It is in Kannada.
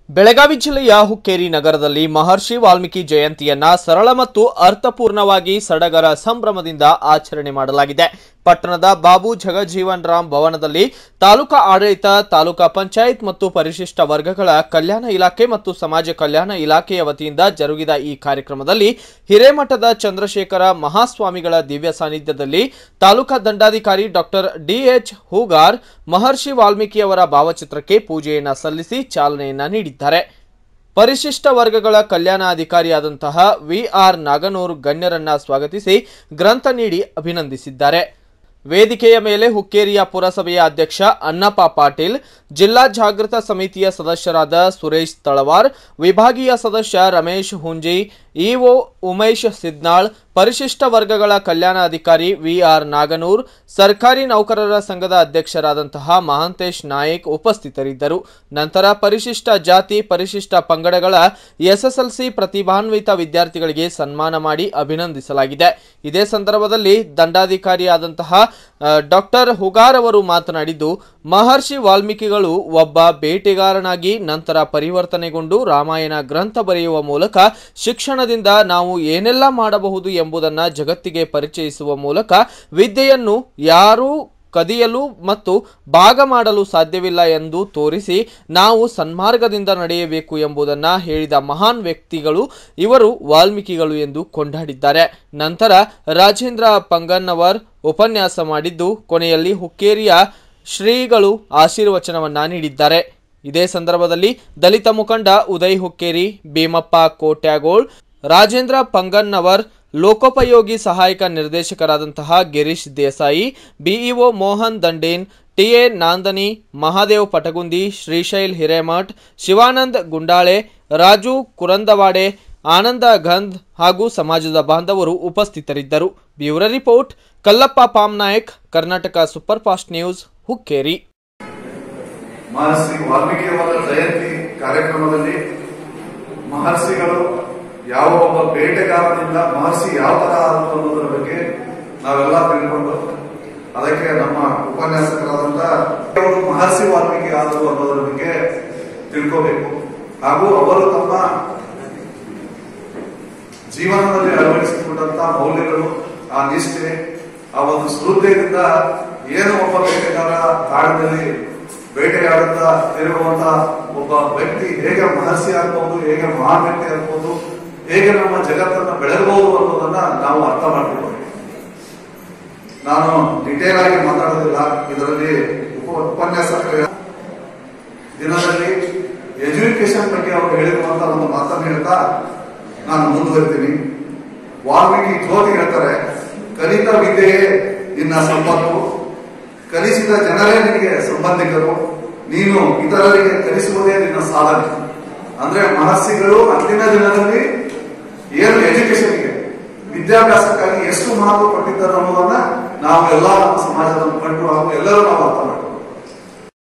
ಬೆಳಗಾವಿ ಜಿಲ್ಲೆಯ ಹುಕ್ಕೇರಿ ನಗರದಲ್ಲಿ ಮಹರ್ಷಿ ವಾಲ್ಮೀಕಿ ಜಯಂತಿಯನ್ನ ಸರಳ ಮತ್ತು ಅರ್ಥಪೂರ್ಣವಾಗಿ ಸಡಗರ ಸಂಭ್ರಮದಿಂದ ಆಚರಣೆ ಮಾಡಲಾಗಿದೆ ಪಟ್ಟಣದ ಬಾಬು ಜಗಜೀವನ್ ರಾಮ್ ಭವನದಲ್ಲಿ ತಾಲೂಕಾ ಆಡಳಿತ ತಾಲೂಕಾ ಪಂಚಾಯತ್ ಮತ್ತು ಪರಿಶಿಷ್ಟ ವರ್ಗಗಳ ಕಲ್ಯಾಣ ಇಲಾಖೆ ಮತ್ತು ಸಮಾಜ ಕಲ್ಯಾಣ ಇಲಾಖೆಯ ವತಿಯಿಂದ ಜರುಗಿದ ಈ ಕಾರ್ಯಕ್ರಮದಲ್ಲಿ ಹಿರೇಮಠದ ಚಂದ್ರಶೇಖರ ಮಹಾಸ್ವಾಮಿಗಳ ದಿವ್ಯ ಸಾನ್ನಿಧ್ಯದಲ್ಲಿ ತಾಲೂಕಾ ದಂಡಾಧಿಕಾರಿ ಡಾಕ್ಟರ್ ಡಿಎಚ್ ಹೂಗಾರ್ ಮಹರ್ಷಿ ವಾಲ್ಮೀಕಿ ಅವರ ಭಾವಚಿತ್ರಕ್ಕೆ ಪೂಜೆಯನ್ನ ಸಲ್ಲಿಸಿ ಚಾಲನೆಯನ್ನ ನೀಡಿದ್ದಾರೆ ಪರಿಶಿಷ್ಟ ವರ್ಗಗಳ ಕಲ್ಯಾಣಾಧಿಕಾರಿಯಾದಂತಹ ವಿ ಆರ್ ನಾಗನೂರ್ ಗಣ್ಯರನ್ನ ಸ್ವಾಗತಿಸಿ ಗ್ರಂಥ ನೀಡಿ ಅಭಿನಂದಿಸಿದ್ದಾರೆ ವೇದಿಕೆಯ ಮೇಲೆ ಹುಕ್ಕೇರಿಯ ಪುರಸಭೆಯ ಅಧ್ಯಕ್ಷ ಅನ್ನಪ್ಪ ಪಾಟೀಲ್ ಜಿಲ್ಲಾ ಜಾಗೃತ ಸಮಿತಿಯ ಸದಸ್ಯರಾದ ಸುರೇಶ್ ತಳವಾರ್ ವಿಭಾಗೀಯ ಸದಸ್ಯ ರಮೇಶ್ ಹುಂಜಿ ಇಒ ಉಮೇಶ್ ಸಿದ್ನಾಳ್ ಪರಿಶಿಷ್ಟ ವರ್ಗಗಳ ಕಲ್ಯಾಣಾಧಿಕಾರಿ ವಿಆರ್ ನಾಗನೂರ್ ಸರ್ಕಾರಿ ನೌಕರರ ಸಂಘದ ಅಧ್ಯಕ್ಷರಾದಂತಹ ಮಹಾಂತೇಶ್ ನಾಯಕ್ ಉಪಸ್ಥಿತರಿದ್ದರು ನಂತರ ಪರಿಶಿಷ್ಟ ಜಾತಿ ಪರಿಶಿಷ್ಟ ಪಂಗಡಗಳ ಎಸ್ಎಸ್ಎಲ್ಸಿ ಪ್ರತಿಭಾನ್ವಿತ ವಿದ್ಯಾರ್ಥಿಗಳಿಗೆ ಸನ್ಮಾನ ಮಾಡಿ ಅಭಿನಂದಿಸಲಾಗಿದೆ ಇದೇ ಸಂದರ್ಭದಲ್ಲಿ ದಂಡಾಧಿಕಾರಿಯಾದಂತಹ ಡಾಕ್ಟರ್ ಹುಗಾರ್ ಅವರು ಮಾತನಾಡಿದ್ದು ಮಹರ್ಷಿ ವಾಲ್ಮೀಕಿಗಳು ಒಬ್ಬ ಬೇಟೆಗಾರನಾಗಿ ನಂತರ ಪರಿವರ್ತನೆಗೊಂಡು ರಾಮಾಯಣ ಗ್ರಂಥ ಬರೆಯುವ ಮೂಲಕ ಶಿಕ್ಷಣದಿಂದ ನಾವು ಏನೆಲ್ಲ ಮಾಡಬಹುದು ಎಂಬುದನ್ನು ಜಗತ್ತಿಗೆ ಪರಿಚಯಿಸುವ ಮೂಲಕ ವಿದ್ಯೆಯನ್ನು ಯಾರೂ ಕದಿಯಲು ಮತ್ತು ಭಾಗ ಮಾಡಲು ಸಾಧ್ಯವಿಲ್ಲ ಎಂದು ತೋರಿಸಿ ನಾವು ಸನ್ಮಾರ್ಗದಿಂದ ನಡೆಯಬೇಕು ಎಂಬುದನ್ನು ಹೇಳಿದ ಮಹಾನ್ ವ್ಯಕ್ತಿಗಳು ಇವರು ವಾಲ್ಮೀಕಿಗಳು ಎಂದು ಕೊಂಡಾಡಿದ್ದಾರೆ ನಂತರ ರಾಜೇಂದ್ರ ಪಂಗನ್ನವರ್ ಉಪನ್ಯಾಸ ಮಾಡಿದ್ದು ಕೊನೆಯಲ್ಲಿ ಹುಕ್ಕೇರಿಯ ಶ್ರೀಗಳು ಆಶೀರ್ವಚನವನ್ನ ನೀಡಿದ್ದಾರೆ ಇದೇ ಸಂದರ್ಭದಲ್ಲಿ ದಲಿತ ಮುಖಂಡ ಉದಯ್ ಹುಕ್ಕೇರಿ ಭೀಮಪ್ಪ ಕೋಟ್ಯಾಗೋಳ್ ರಾಜೇಂದ್ರ ಪಂಗನ್ನವರ್ ಲೋಕೋಪಯೋಗಿ ಸಹಾಯಕ ನಿರ್ದೇಶಕರಾದಂತಹ ಗಿರೀಶ್ ದೇಸಾಯಿ ಬಿಇಒ ಮೋಹನ್ ದಂಡೇನ್ ಟಿಎ ನಾಂದನಿ ಮಹಾದೇವ್ ಪಟಗುಂದಿ ಶ್ರೀಶೈಲ್ ಹಿರೇಮಠ್ ಶಿವಾನಂದ್ ಗುಂಡಾಳೆ ರಾಜು ಕುರಂದವಾಡೆ ಆನಂದ ಗಂಧ್ ಹಾಗೂ ಸಮಾಜದ ಬಾಂಧವರು ಉಪಸ್ಥಿತರಿದ್ದರು bureau report Kallappa Pamnayak Karnataka super fast news Hukkeri Maharshi ವಾಲ್ಮೀಕಿಯವರ ಜಯಂತಿ ಕಾರ್ಯಕ್ರಮದಲ್ಲಿ ಮಹರ್ಷಿಗಳು ಯಾವ ಒಬ್ಬ ಬೇಟೆಗಾರನಿಂದ ಮಹರ್ಷಿ ಯಾವ ತರ ಆದರು ಅನ್ನೋದರ ಬಗ್ಗೆ ನಾವೆಲ್ಲ ತಿಳ್ಕೊಂಡು ಅದಕ್ಕೆ ನಮ್ಮ ಉಪನ್ಯಾಸಕರಾದಂತ ಅವರು ಮಹರ್ಷಿ ವಾಲ್ಮೀಕಿ ಆದರು ಅನ್ನೋದರ ಬಗ್ಗೆ ತಿಳ್ಕೋಬೇಕು ಹಾಗೂ ಅವರು ತಮ್ಮ ಜೀವನದಲ್ಲಿ ಅಳವಡಿಸಿಕೊಂಡಂತ ಮೌಲ್ಯಗಳು ಆ ನಿಷ್ಠೆ ಆ ಒಂದು ಶ್ರದ್ಧೆಯಿಂದ ಏನು ಒಬ್ಬ ಬೇಟೆಗಾರ ಕಾಡಿನಲ್ಲಿ ಬೇಟೆಯಾಡುತ್ತಾ ತಿರುಗುವಂತ ಒಬ್ಬ ವ್ಯಕ್ತಿ ಹೇಗೆ ಮಹರ್ಷಿ ಆಗ್ಬಹುದು ಹೇಗೆ ಮಹಾನ್ ವ್ಯಕ್ತಿ ಆಗ್ಬಹುದು ಹೇಗೆ ನಮ್ಮ ಜಗತ್ತನ್ನ ಬೆಳಗಬಹುದು ಅನ್ನೋದನ್ನ ನಾವು ಅರ್ಥ ಮಾಡ್ಕೊಳ್ಬೇಕು ನಾನು ಡಿಟೇಲ್ ಆಗಿ ಮಾತಾಡೋದಿಲ್ಲ ಇದರಲ್ಲಿ ಉಪ ಉಪನ್ಯಾಸಕರ ದಿನದಲ್ಲಿ ಎಜುಕೇಶನ್ ಬಗ್ಗೆ ಅವರು ಹೇಳಿರುವಂತ ಒಂದು ಮಾತನ್ನು ಹೇಳ್ತಾ ನಾನು ಮುಂದುವರಿತೀನಿ ವಾಲ್ಮೀಕಿ ಜ್ಯೋತಿ ಹೇಳ್ತಾರೆ ಕಲಿತ ವಿದ್ಯೆಯೇ ನಿನ್ನ ಸಂಪತ್ತು ಕಲಿಸಿದ ಜನರೇ ನಿನಗೆ ಸಂಬಂಧಿಕರು ನೀನು ಇತರರಿಗೆ ಕಲಿಸುವುದೇ ನಿನ್ನ ಸಾಧನೆ ಅಂದ್ರೆ ಮಹರ್ಷಿಗಳು ಅಂದಿನ ದಿನದಲ್ಲಿ ಏನು ಎಜುಕೇಶನ್ಗೆ ವಿದ್ಯಾಭ್ಯಾಸಕ್ಕಾಗಿ ಎಷ್ಟು ಮಹತ್ವ ಕೊಟ್ಟಿದ್ದಾರೆ ಅನ್ನೋದನ್ನ ನಾವು ಎಲ್ಲ ನಮ್ಮ ಸಮಾಜದ ಮುಖಂಡರು ಹಾಗೂ ಎಲ್ಲರೂ ನಾವು ಅರ್ಥ ಮಾಡ್ತೀವಿ